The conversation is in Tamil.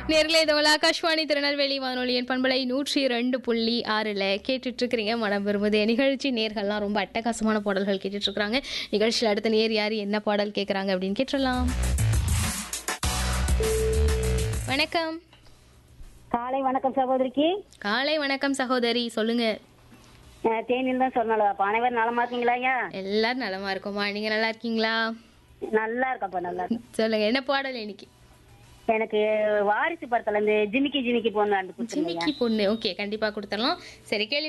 நேர்களே இதோல ஆகாஷ்வாணி திருநெல்வேலி வானொலியின் பண்பலை நூற்றி ரெண்டு புள்ளி ஆறில் கேட்டுட்டு இருக்கிறீங்க மனம் விரும்புது நிகழ்ச்சி நேர்கள்லாம் ரொம்ப அட்டகாசமான பாடல்கள் கேட்டுட்டு இருக்கிறாங்க நிகழ்ச்சியில் அடுத்த நேர் யார் என்ன பாடல் கேட்குறாங்க அப்படின்னு கேட்டுடலாம் வணக்கம் காலை வணக்கம் சகோதரிக்கு காலை வணக்கம் சகோதரி சொல்லுங்க அஹ் தேனியில் தான் சொன்னாலும் அனைவரும் நலமா இருக்கீங்களா ஐயா எல்லாரும் நலமா இருக்கோமா நீங்க நல்லா இருக்கீங்களா நல்லா இருக்கப்பா நல்லா இருக்கு சொல்லுங்க என்ன பாடல் இன்னைக்கு எனக்கு வாரிசு படத்துல இருந்து ஜிமிக்கி ஜிமிக்கி பொண்ணு அண்டு கொடுத்துருங்க ஜிமிக்கி பொண்ணு ஓகே கண்டிப்பா கொடுத்துடலாம் சரி கேள்வி